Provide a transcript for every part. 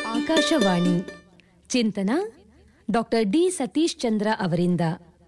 ಆಕಾಶವಾಣಿ ಚಿಂತನ doctor D Satish ಚಂದ್ರ ಅವರಿಂದ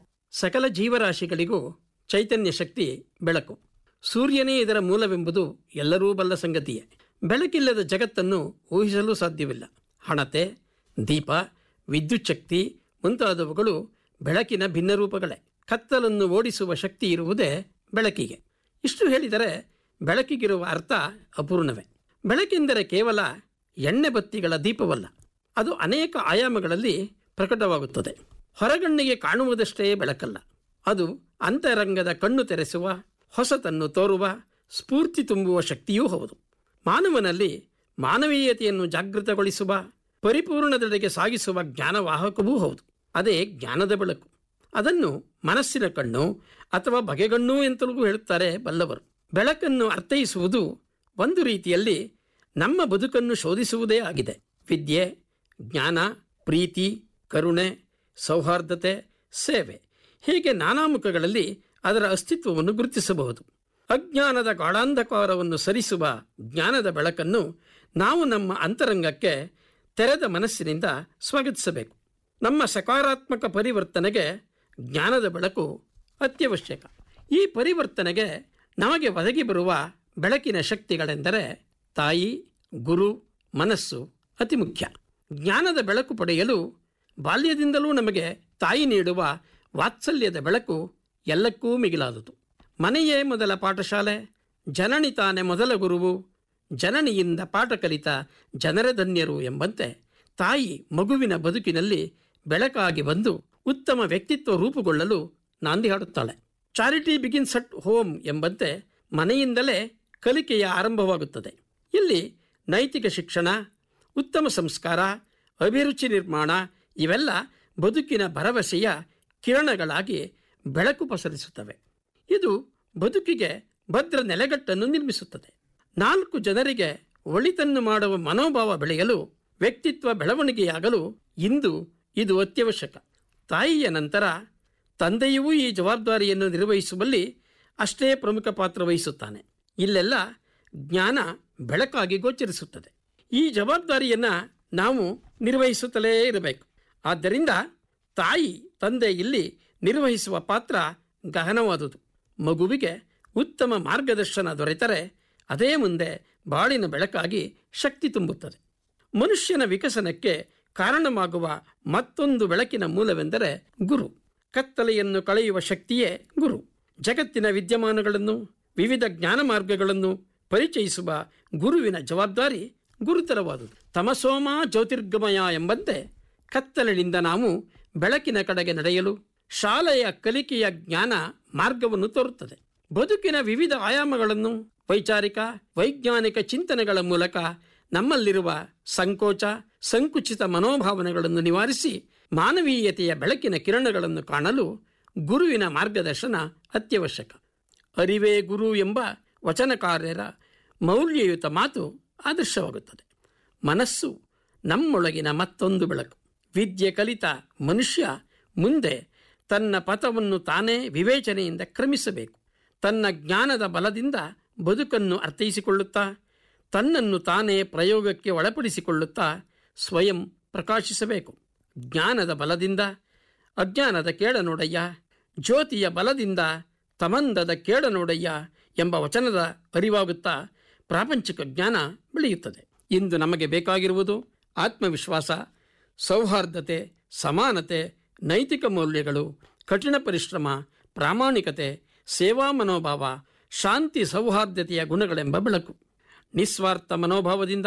ಸಕಲ ಜೀವರಾಶಿಗಳಿಗೂ ಚೈತನ್ಯ ಶಕ್ತಿ ಬೆಳಕು ಸೂರ್ಯನೇ ಇದರ ಮೂಲವೆಂಬುದು ಎಲ್ಲರೂ ಬಲ್ಲ ಸಂಗತಿಯೇ ಬೆಳಕಿಲ್ಲದ ಜಗತ್ತನ್ನು ಊಹಿಸಲು ಸಾಧ್ಯವಿಲ್ಲ ಹಣತೆ ದೀಪ ವಿದ್ಯುತ್ ಶಕ್ತಿ ಮುಂತಾದವುಗಳು ಬೆಳಕಿನ ಭಿನ್ನ ರೂಪಗಳೇ ಕತ್ತಲನ್ನು ಓಡಿಸುವ ಶಕ್ತಿ ಇರುವುದೇ ಬೆಳಕಿಗೆ ಇಷ್ಟು ಹೇಳಿದರೆ ಬೆಳಕಿಗಿರುವ ಅರ್ಥ ಅಪೂರ್ಣವೇ ಬೆಳಕೆಂದರೆ ಕೇವಲ ಎಣ್ಣೆ ಬತ್ತಿಗಳ ದೀಪವಲ್ಲ ಅದು ಅನೇಕ ಆಯಾಮಗಳಲ್ಲಿ ಪ್ರಕಟವಾಗುತ್ತದೆ ಹೊರಗಣ್ಣಿಗೆ ಕಾಣುವುದಷ್ಟೇ ಬೆಳಕಲ್ಲ ಅದು ಅಂತರಂಗದ ಕಣ್ಣು ತೆರೆಸುವ ಹೊಸತನ್ನು ತೋರುವ ಸ್ಫೂರ್ತಿ ತುಂಬುವ ಶಕ್ತಿಯೂ ಹೌದು ಮಾನವನಲ್ಲಿ ಮಾನವೀಯತೆಯನ್ನು ಜಾಗೃತಗೊಳಿಸುವ ಪರಿಪೂರ್ಣದೆಡೆಗೆ ಸಾಗಿಸುವ ಜ್ಞಾನವಾಹಕವೂ ಹೌದು ಅದೇ ಜ್ಞಾನದ ಬೆಳಕು ಅದನ್ನು ಮನಸ್ಸಿನ ಕಣ್ಣು ಅಥವಾ ಬಗೆಗಣ್ಣು ಎಂತಲೂ ಹೇಳುತ್ತಾರೆ ಬಲ್ಲವರು ಬೆಳಕನ್ನು ಅರ್ಥೈಸುವುದು ಒಂದು ರೀತಿಯಲ್ಲಿ ನಮ್ಮ ಬದುಕನ್ನು ಶೋಧಿಸುವುದೇ ಆಗಿದೆ ವಿದ್ಯೆ ಜ್ಞಾನ ಪ್ರೀತಿ ಕರುಣೆ ಸೌಹಾರ್ದತೆ ಸೇವೆ ಹೀಗೆ ನಾನಾ ಮುಖಗಳಲ್ಲಿ ಅದರ ಅಸ್ತಿತ್ವವನ್ನು ಗುರುತಿಸಬಹುದು ಅಜ್ಞಾನದ ಗಾಢಾಂಧಕಾರವನ್ನು ಸರಿಸುವ ಜ್ಞಾನದ ಬೆಳಕನ್ನು ನಾವು ನಮ್ಮ ಅಂತರಂಗಕ್ಕೆ ತೆರೆದ ಮನಸ್ಸಿನಿಂದ ಸ್ವಾಗತಿಸಬೇಕು ನಮ್ಮ ಸಕಾರಾತ್ಮಕ ಪರಿವರ್ತನೆಗೆ ಜ್ಞಾನದ ಬೆಳಕು ಅತ್ಯವಶ್ಯಕ ಈ ಪರಿವರ್ತನೆಗೆ ನಮಗೆ ಒದಗಿ ಬರುವ ಬೆಳಕಿನ ಶಕ್ತಿಗಳೆಂದರೆ ತಾಯಿ ಗುರು ಮನಸ್ಸು ಅತಿ ಮುಖ್ಯ ಜ್ಞಾನದ ಬೆಳಕು ಪಡೆಯಲು ಬಾಲ್ಯದಿಂದಲೂ ನಮಗೆ ತಾಯಿ ನೀಡುವ ವಾತ್ಸಲ್ಯದ ಬೆಳಕು ಎಲ್ಲಕ್ಕೂ ಮಿಗಿಲಾದುದು ಮನೆಯೇ ಮೊದಲ ಪಾಠಶಾಲೆ ಜನನಿ ತಾನೇ ಮೊದಲ ಗುರುವು ಜನನಿಯಿಂದ ಪಾಠ ಕಲಿತ ಜನರೇ ಧನ್ಯರು ಎಂಬಂತೆ ತಾಯಿ ಮಗುವಿನ ಬದುಕಿನಲ್ಲಿ ಬೆಳಕಾಗಿ ಬಂದು ಉತ್ತಮ ವ್ಯಕ್ತಿತ್ವ ರೂಪುಗೊಳ್ಳಲು ನಾಂದಿ ಹಾಡುತ್ತಾಳೆ ಚಾರಿಟಿ ಬಿಗಿನ್ಸ್ ಅಟ್ ಹೋಮ್ ಎಂಬಂತೆ ಮನೆಯಿಂದಲೇ ಕಲಿಕೆಯ ಆರಂಭವಾಗುತ್ತದೆ ಇಲ್ಲಿ ನೈತಿಕ ಶಿಕ್ಷಣ ಉತ್ತಮ ಸಂಸ್ಕಾರ ಅಭಿರುಚಿ ನಿರ್ಮಾಣ ಇವೆಲ್ಲ ಬದುಕಿನ ಭರವಸೆಯ ಕಿರಣಗಳಾಗಿ ಬೆಳಕು ಪಸರಿಸುತ್ತವೆ ಇದು ಬದುಕಿಗೆ ಭದ್ರ ನೆಲೆಗಟ್ಟನ್ನು ನಿರ್ಮಿಸುತ್ತದೆ ನಾಲ್ಕು ಜನರಿಗೆ ಒಳಿತನ್ನು ಮಾಡುವ ಮನೋಭಾವ ಬೆಳೆಯಲು ವ್ಯಕ್ತಿತ್ವ ಬೆಳವಣಿಗೆಯಾಗಲು ಇಂದು ಇದು ಅತ್ಯವಶ್ಯಕ ತಾಯಿಯ ನಂತರ ತಂದೆಯೂ ಈ ಜವಾಬ್ದಾರಿಯನ್ನು ನಿರ್ವಹಿಸುವಲ್ಲಿ ಅಷ್ಟೇ ಪ್ರಮುಖ ಪಾತ್ರ ವಹಿಸುತ್ತಾನೆ ಇಲ್ಲೆಲ್ಲ ಜ್ಞಾನ ಬೆಳಕಾಗಿ ಗೋಚರಿಸುತ್ತದೆ ಈ ಜವಾಬ್ದಾರಿಯನ್ನು ನಾವು ನಿರ್ವಹಿಸುತ್ತಲೇ ಇರಬೇಕು ಆದ್ದರಿಂದ ತಾಯಿ ತಂದೆ ಇಲ್ಲಿ ನಿರ್ವಹಿಸುವ ಪಾತ್ರ ಗಹನವಾದುದು ಮಗುವಿಗೆ ಉತ್ತಮ ಮಾರ್ಗದರ್ಶನ ದೊರೆತರೆ ಅದೇ ಮುಂದೆ ಬಾಳಿನ ಬೆಳಕಾಗಿ ಶಕ್ತಿ ತುಂಬುತ್ತದೆ ಮನುಷ್ಯನ ವಿಕಸನಕ್ಕೆ ಕಾರಣವಾಗುವ ಮತ್ತೊಂದು ಬೆಳಕಿನ ಮೂಲವೆಂದರೆ ಗುರು ಕತ್ತಲೆಯನ್ನು ಕಳೆಯುವ ಶಕ್ತಿಯೇ ಗುರು ಜಗತ್ತಿನ ವಿದ್ಯಮಾನಗಳನ್ನು ವಿವಿಧ ಜ್ಞಾನ ಮಾರ್ಗಗಳನ್ನು ಪರಿಚಯಿಸುವ ಗುರುವಿನ ಜವಾಬ್ದಾರಿ ಗುರುತರವಾದುದು ತಮಸೋಮ ಜ್ಯೋತಿರ್ಗಮಯ ಎಂಬಂತೆ ಕತ್ತಲಿನಿಂದ ನಾವು ಬೆಳಕಿನ ಕಡೆಗೆ ನಡೆಯಲು ಶಾಲೆಯ ಕಲಿಕೆಯ ಜ್ಞಾನ ಮಾರ್ಗವನ್ನು ತೋರುತ್ತದೆ ಬದುಕಿನ ವಿವಿಧ ಆಯಾಮಗಳನ್ನು ವೈಚಾರಿಕ ವೈಜ್ಞಾನಿಕ ಚಿಂತನೆಗಳ ಮೂಲಕ ನಮ್ಮಲ್ಲಿರುವ ಸಂಕೋಚ ಸಂಕುಚಿತ ಮನೋಭಾವನೆಗಳನ್ನು ನಿವಾರಿಸಿ ಮಾನವೀಯತೆಯ ಬೆಳಕಿನ ಕಿರಣಗಳನ್ನು ಕಾಣಲು ಗುರುವಿನ ಮಾರ್ಗದರ್ಶನ ಅತ್ಯವಶ್ಯಕ ಅರಿವೇ ಗುರು ಎಂಬ ವಚನಕಾರ್ಯರ ಮೌಲ್ಯಯುತ ಮಾತು ಆದರ್ಶವಾಗುತ್ತದೆ ಮನಸ್ಸು ನಮ್ಮೊಳಗಿನ ಮತ್ತೊಂದು ಬೆಳಕು ವಿದ್ಯೆ ಕಲಿತ ಮನುಷ್ಯ ಮುಂದೆ ತನ್ನ ಪಥವನ್ನು ತಾನೇ ವಿವೇಚನೆಯಿಂದ ಕ್ರಮಿಸಬೇಕು ತನ್ನ ಜ್ಞಾನದ ಬಲದಿಂದ ಬದುಕನ್ನು ಅರ್ಥೈಸಿಕೊಳ್ಳುತ್ತಾ ತನ್ನನ್ನು ತಾನೇ ಪ್ರಯೋಗಕ್ಕೆ ಒಳಪಡಿಸಿಕೊಳ್ಳುತ್ತಾ ಸ್ವಯಂ ಪ್ರಕಾಶಿಸಬೇಕು ಜ್ಞಾನದ ಬಲದಿಂದ ಅಜ್ಞಾನದ ಕೇಳನೋಡಯ್ಯ ಜ್ಯೋತಿಯ ಬಲದಿಂದ ತಮಂದದ ಕೇಳನೋಡಯ್ಯ ಎಂಬ ವಚನದ ಅರಿವಾಗುತ್ತಾ ಪ್ರಾಪಂಚಿಕ ಜ್ಞಾನ ಬೆಳೆಯುತ್ತದೆ ಇಂದು ನಮಗೆ ಬೇಕಾಗಿರುವುದು ಆತ್ಮವಿಶ್ವಾಸ ಸೌಹಾರ್ದತೆ ಸಮಾನತೆ ನೈತಿಕ ಮೌಲ್ಯಗಳು ಕಠಿಣ ಪರಿಶ್ರಮ ಪ್ರಾಮಾಣಿಕತೆ ಸೇವಾ ಮನೋಭಾವ ಶಾಂತಿ ಸೌಹಾರ್ದತೆಯ ಗುಣಗಳೆಂಬ ಬೆಳಕು ನಿಸ್ವಾರ್ಥ ಮನೋಭಾವದಿಂದ